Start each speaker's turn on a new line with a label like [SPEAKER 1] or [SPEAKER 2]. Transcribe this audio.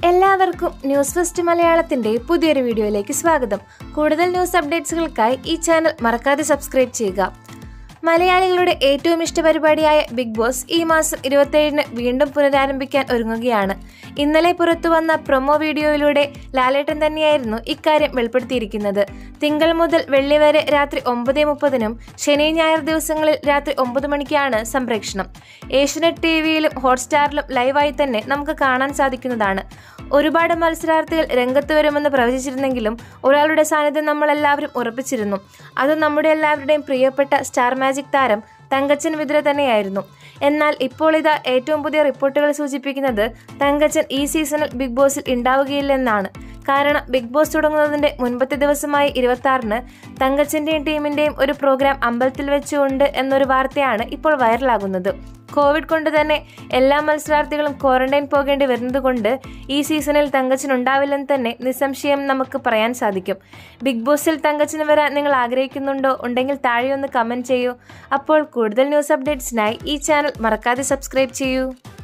[SPEAKER 1] എല്ലാവർക്കും news first മലയാളത്തിന്റെ പുതിയൊരു വീഡിയോയിലേക്ക് സ്വാഗതം കൂടുതൽ ന്യൂസ് അപ്ഡേറ്റ്സുകൾക്കായി ഈ ചാനൽ മറക്കാതെ സബ്സ്ക്രൈബ് ചെയ്യുക മലയാളികളുടെ ഏറ്റവും ഇഷ്ട പരിപാടിയായ ബിഗ് ബോസ് ഈ മാസം ഇരുപത്തിയേഴിന് വീണ്ടും പുനരാരംഭിക്കാൻ ഒരുങ്ങുകയാണ് ഇന്നലെ പുറത്തു വന്ന പ്രൊമോ വീഡിയോയിലൂടെ ലാലേട്ടൻ തന്നെയായിരുന്നു ഇക്കാര്യം വെളിപ്പെടുത്തിയിരിക്കുന്നത് തിങ്കൾ മുതൽ വെള്ളി വരെ രാത്രി ഒമ്പത് മുപ്പതിനും ശനി ഞായർ ദിവസങ്ങളിൽ രാത്രി ഒമ്പത് മണിക്കാണ് സംപ്രേഷണം ഏഷ്യനെറ്റ് ടി വിയിലും ഹോട്ട്സ്റ്റാറിലും ലൈവായി തന്നെ നമുക്ക് കാണാൻ സാധിക്കുന്നതാണ് ഒരുപാട് മത്സരാർത്ഥികൾ രംഗത്ത് വരുമെന്ന് പ്രവചിച്ചിരുന്നെങ്കിലും ഒരാളുടെ സാന്നിധ്യം നമ്മളെല്ലാവരും ഉറപ്പിച്ചിരുന്നു അത് നമ്മുടെ എല്ലാവരുടെയും പ്രിയപ്പെട്ട സ്റ്റാർ മാജിക് താരം തങ്കച്ചൻ വിതുര തന്നെയായിരുന്നു എന്നാൽ ഇപ്പോൾ ഇതാ ഏറ്റവും പുതിയ റിപ്പോർട്ടുകൾ സൂചിപ്പിക്കുന്നത് തങ്കച്ചൻ ഈ സീസണിൽ ബിഗ് ബോസിൽ ഉണ്ടാവുകയില്ലെന്നാണ് കാരണം ബിഗ് ബോസ് തുടങ്ങുന്നതിന്റെ മുൻപത്തെ ദിവസമായ ഇരുപത്തി ആറിന് തങ്കച്ചന്റെയും ടീമിന്റെയും ഒരു പ്രോഗ്രാം അമ്പലത്തിൽ വെച്ചുകൊണ്ട് എന്നൊരു വാർത്തയാണ് ഇപ്പോൾ വൈറലാകുന്നത് കോവിഡ് കൊണ്ട് തന്നെ എല്ലാ മത്സരാർത്ഥികളും ക്വാറന്റൈൻ പോകേണ്ടി വരുന്നതുകൊണ്ട് ഈ സീസണിൽ തങ്കച്ചൻ ഉണ്ടാവില്ലെന്ന് തന്നെ നിസ്സംശയം നമുക്ക് പറയാൻ സാധിക്കും ബിഗ് ബോസിൽ തങ്കച്ചന് വരാൻ നിങ്ങൾ ആഗ്രഹിക്കുന്നുണ്ടോ ഉണ്ടെങ്കിൽ താഴെ ഒന്ന് കമന്റ് ചെയ്യൂ അപ്പോൾ കൂടുതൽ ന്യൂസ് അപ്ഡേറ്റ്സിനായി ഈ ചാനൽ മറക്കാതെ സബ്സ്ക്രൈബ് ചെയ്യൂ